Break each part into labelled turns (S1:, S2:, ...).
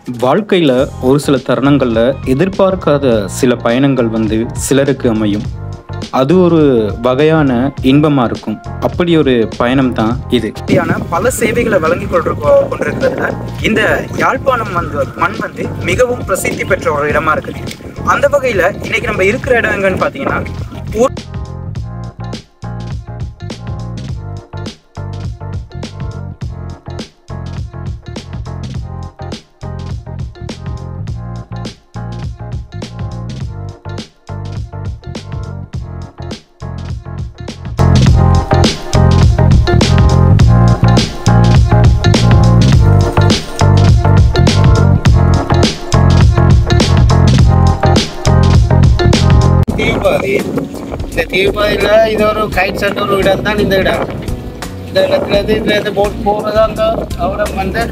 S1: வாழ்க்கையில் ஒரு சில தருணங்களில் எதிர்பார்க்காத சில பயணங்கள் வந்து சிலருக்கு அமையும் அது ஒரு வகையான இன்பமாக இருக்கும் அப்படி ஒரு பயணம் தான் இது
S2: இப்படியான பல சேவைகளை வழங்கி கொண்டு கொண்டிருக்கிறதுல இந்த யாழ்ப்பாணம் வந்து மண் வந்து மிகவும் பிரசித்தி பெற்ற ஒரு இடமா இருக்குது அந்த வகையில இன்னைக்கு நம்ம இருக்கிற இடம் எங்கன்னு பாத்தீங்கன்னா ஊர்
S3: தீபாவளி இந்த தீபாவளியில் இது ஒரு கைட் சென்டர் ஒரு இடம் தான் இந்த இடம் இந்த இடத்துல இருந்து இதுல இருந்து போட் போகிறதா அந்த அவடம் வந்து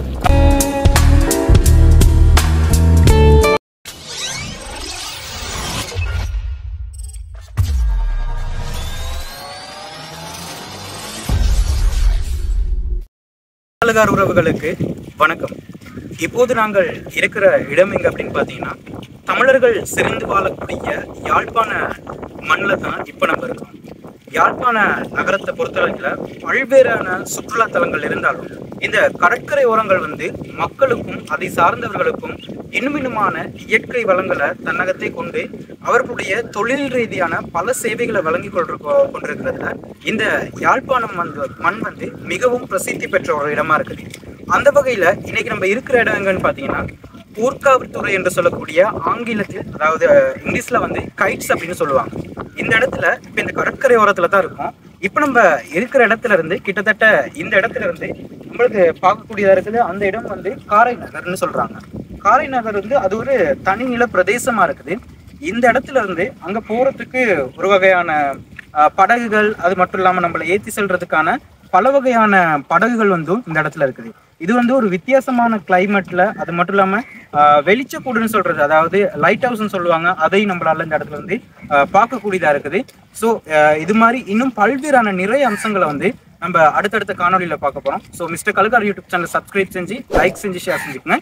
S2: பாலகார் உறவுகளுக்கு வணக்கம் இப்போது நாங்கள் இருக்கிற இடம் எங்க அப்படின்னு பார்த்தீங்கன்னா தமிழர்கள் சிறந்து வாழக்கூடிய யாழ்ப்பாண மண்ணில் தான் இப்போ நம்ம இருக்கோம் யாழ்ப்பாண நகரத்தை பொறுத்தவரையில் பல்வேறான சுற்றுலா தலங்கள் இருந்தாலும் இந்த கடற்கரை ஓரங்கள் வந்து மக்களுக்கும் அதை சார்ந்தவர்களுக்கும் இன்னும் இன்னுமான இயற்கை வளங்களை தன்னகத்தை கொண்டு அவர்களுடைய தொழில் ரீதியான பல சேவைகளை வழங்கி கொண்டிருக்கோ கொண்டிருக்கிறதுல இந்த யாழ்ப்பாணம் வந்து மண் வந்து மிகவும் பிரசித்தி பெற்ற ஒரு இடமா இருக்குது அந்த வகையில இன்னைக்கு நம்ம இருக்கிற இடம் எங்கன்னு பாத்தீங்கன்னா ஊர்காவல்துறை என்று சொல்லக்கூடிய ஆங்கிலத்தில் அதாவது இங்கிலீஷ்ல வந்து கைட்ஸ் அப்படின்னு சொல்லுவாங்க இந்த இடத்துல இப்ப இந்த கடற்கரை ஓரத்துல தான் இருக்கும் இப்ப நம்ம இருக்கிற இடத்துல இருந்து கிட்டத்தட்ட இந்த இடத்துல இருந்து நம்மளுக்கு பார்க்கக்கூடியதா இருக்குது அந்த இடம் வந்து காரை நகர்னு சொல்றாங்க காரை நகர் வந்து அது ஒரு தனி நில பிரதேசமா இருக்குது இந்த இடத்துல இருந்து அங்க போறதுக்கு ஒரு வகையான அஹ், படகுகள் அது மட்டும் இல்லாம நம்மளை ஏத்தி செல்றதுக்கான பல வகையான படகுகள் வந்து இந்த இடத்துல இருக்குது இது வந்து ஒரு வித்தியாசமான கிளைமேட்ல அது மட்டும் இல்லாம ஆஹ், வெளிச்சக்கூடுன்னு சொல்றது அதாவது லைட் ஹவுஸ்னு சொல்லுவாங்க அதையும் நம்மளால இந்த இடத்துல வந்து ஆஹ், பார்க்கக்கூடியதா இருக்குது ஸோ இது மாதிரி இன்னும் பல்வேறான நிறைய அம்சங்களை வந்து நம்ம அடுத்தடுத்த காணொலியில பார்க்க போறோம் so mister Kalkar YouTube channel subscribe செஞ்சு லைக் செஞ்சு ஷேர் செஞ்சுக்கோங்க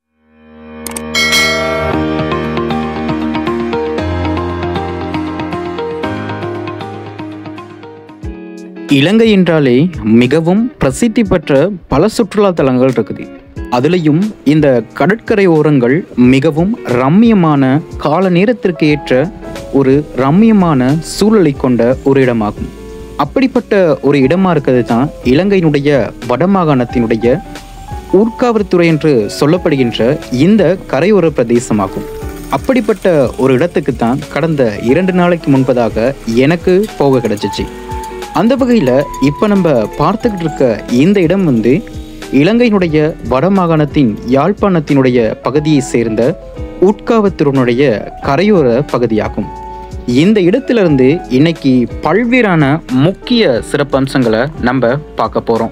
S1: இலங்கை என்றாலே மிகவும் பிரசித்தி பெற்ற பல சுற்றுலா தலங்கள் இருக்குது அதுலேயும் இந்த கடற்கரை ஓரங்கள் மிகவும் ரம்மியமான கால நேரத்திற்கு ஏற்ற ஒரு ரம்மியமான சூழலை கொண்ட ஒரு இடமாகும் அப்படிப்பட்ட ஒரு இடமா இருக்கிறது தான் இலங்கையினுடைய வடமாகாணத்தினுடைய ஊர்காவல்துறை என்று சொல்லப்படுகின்ற இந்த கரையோர பிரதேசமாகும் அப்படிப்பட்ட ஒரு இடத்துக்கு தான் கடந்த இரண்டு நாளைக்கு முன்பதாக எனக்கு போக கிடைச்சிச்சு அந்த வகையில் இப்போ நம்ம பார்த்துக்கிட்டு இருக்க இந்த இடம் வந்து இலங்கையினுடைய வடமாகாணத்தின் யாழ்ப்பாணத்தினுடைய பகுதியை சேர்ந்த உட்காவத்தினுடைய கரையோர பகுதியாகும் இந்த இடத்திலிருந்து இன்னைக்கு பல்வேறான முக்கிய சிறப்பம்சங்களை நம்ம பார்க்க போகிறோம்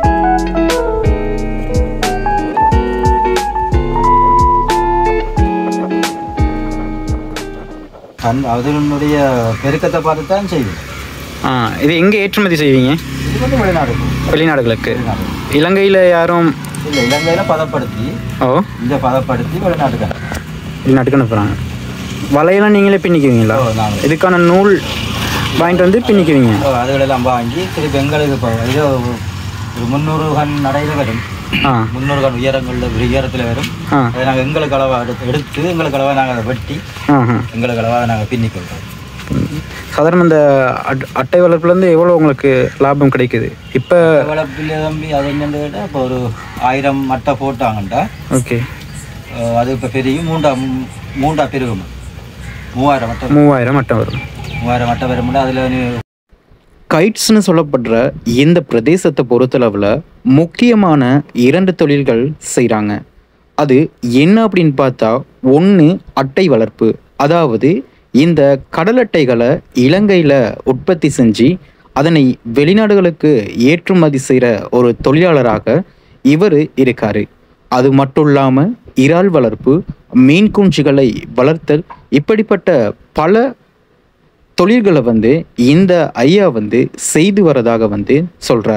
S3: அந்த அதனுடைய பெருக்கத்தை பார்த்து தான் செய்யும்
S1: இது எங்கே ஏற்றுமதி செய்வீங்க
S3: இது வந்து வெளிநாடு
S1: வெளிநாடுகளுக்கு
S3: வெளிநாடு
S1: இலங்கையில் யாரும்
S3: இல்லை இலங்கையில் பதப்படுத்தி
S1: ஓ
S3: இங்கே பதப்படுத்தி வெளிநாட்டுக்கு அனுப்பும்.
S1: வெளிநாட்டுக்கு அனுப்புகிறாங்க வலையெல்லாம் நீங்களே பின்னிக்குவீங்களா
S3: ஓ, நாங்களே.
S1: இதுக்கான நூல் வாங்கிட்டு வந்து பின்னிக்குவீங்க
S3: ஓ, அதுகளெல்லாம் வாங்கி திருப்பி எங்களுக்கு இப்போ இது ஒரு முந்நூறு கண் நடையில் வரும்
S1: ஆ
S3: முந்நூறு கண் உயரங்களில் உயரத்தில் வரும்
S1: ஆ
S3: அதை நாங்கள் எங்களுக்கு அளவாக எடுத்து எடுத்து எங்களுக்கு அளவாக நாங்கள் அதை வெட்டி
S1: ஆஹா.
S3: எங்களுக்கு அளவாக நாங்கள் பின்னிக்கொள்கிறோம்
S1: சாதாரண இந்த அட் அட்டை வளர்ப்புலேருந்து எவ்வளோ உங்களுக்கு லாபம் கிடைக்குது இப்போ
S3: வளர்ப்பில் தம்பி அது என்னன்னு கேட்டால் இப்போ ஒரு ஆயிரம் மட்டை போட்டாங்கண்டா
S1: ஓகே
S3: அஹ் அது இப்போ பெரிய மூண்டா மூண்டா பெருகும் மூவாயிரம் மட்டை
S1: மூவாயிரம் மட்டம் வரும்
S3: மூவாயிரம் மட்டை வரும்னா அதில்
S1: கைட்ஸ்னு சொல்லப்படுற இந்த பிரதேசத்தை பொறுத்தளவில் முக்கியமான இரண்டு தொழில்கள் செய்கிறாங்க அது என்ன அப்படின்னு பார்த்தா ஒன்று அட்டை வளர்ப்பு அதாவது இந்த கடல் அட்டைகளை இலங்கையில் உற்பத்தி செஞ்சு அதனை வெளிநாடுகளுக்கு ஏற்றுமதி செய்கிற ஒரு தொழிலாளராக இவர் இருக்காரு அது மட்டும் இல்லாமல் இறால் வளர்ப்பு மீன் குஞ்சுகளை வளர்த்தல் இப்படிப்பட்ட பல தொழில்களை வந்து இந்த ஐயா வந்து செய்து வரதாக வந்து சொல்கிறாரு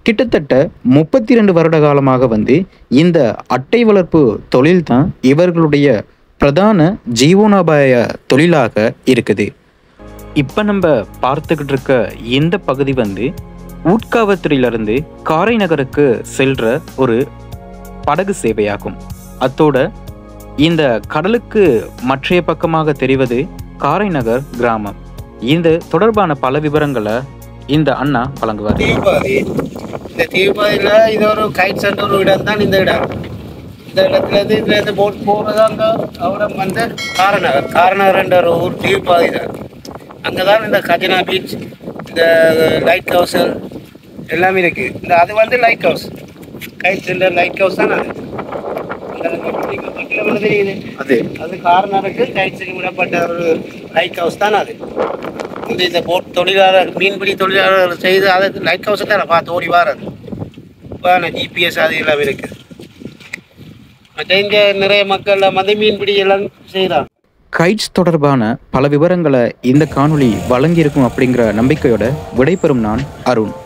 S1: கிட்டத்தட்ட முப்பத்தி ரெண்டு வருட காலமாக வந்து இந்த அட்டை வளர்ப்பு தொழில் தான் இவர்களுடைய பிரதான ஜீவனோபாய தொழிலாக இருக்குது இப்போ நம்ம பார்த்துக்கிட்டு இருக்க இந்த பகுதி வந்து ஊட்காவத்துறையிலிருந்து காரை நகருக்கு செல்ற ஒரு படகு சேவையாகும் அத்தோட இந்த கடலுக்கு மற்றைய பக்கமாக தெரிவது காரைநகர் கிராமம் இது தொடர்பான பல விவரங்களை இந்த அண்ணா வழங்குவார்
S3: தீபாவளி இந்த தீபாவளியில் இது ஒரு கைட் சென்டர் ஒரு இடம் தான் இந்த இடம் இந்த இடத்துல இருந்து இதுல இருந்து போட் போகிறது அங்கே அவிடம் வந்து காரநகர் காரநகர்ன்ற ஒரு ஊர் தீபாவளி தான் அங்கே தான் இந்த கஜனா பீச் இந்த லைட் ஹவுஸல் எல்லாமே இருக்குது இந்த அது வந்து light house guide centre light house தான் அது இந்த நீங்க பக்கத்துல வந்து தெரியுது
S1: அது
S3: அது காரணருக்கு கைச்செறி விடப்பட்ட ஒரு லைட் ஹவுஸ் தான் அது இந்த இந்த போட் தொழிலாளர் மீன்பிடி தொழிலாளர் செய்து அதை லைட் ஹவுஸை தான் பார்த்து ஓடி வாரது இப்போ ஜிபிஎஸ் அது எல்லாம் இருக்குது மற்ற இங்கே நிறைய மக்கள் வந்து மீன்பிடி எல்லாம் செய்கிறாங்க
S1: கைட்ஸ் தொடர்பான பல விவரங்களை இந்த காணொளி வழங்கியிருக்கும் அப்படிங்கிற நம்பிக்கையோட விடைபெறும் நான் அருண்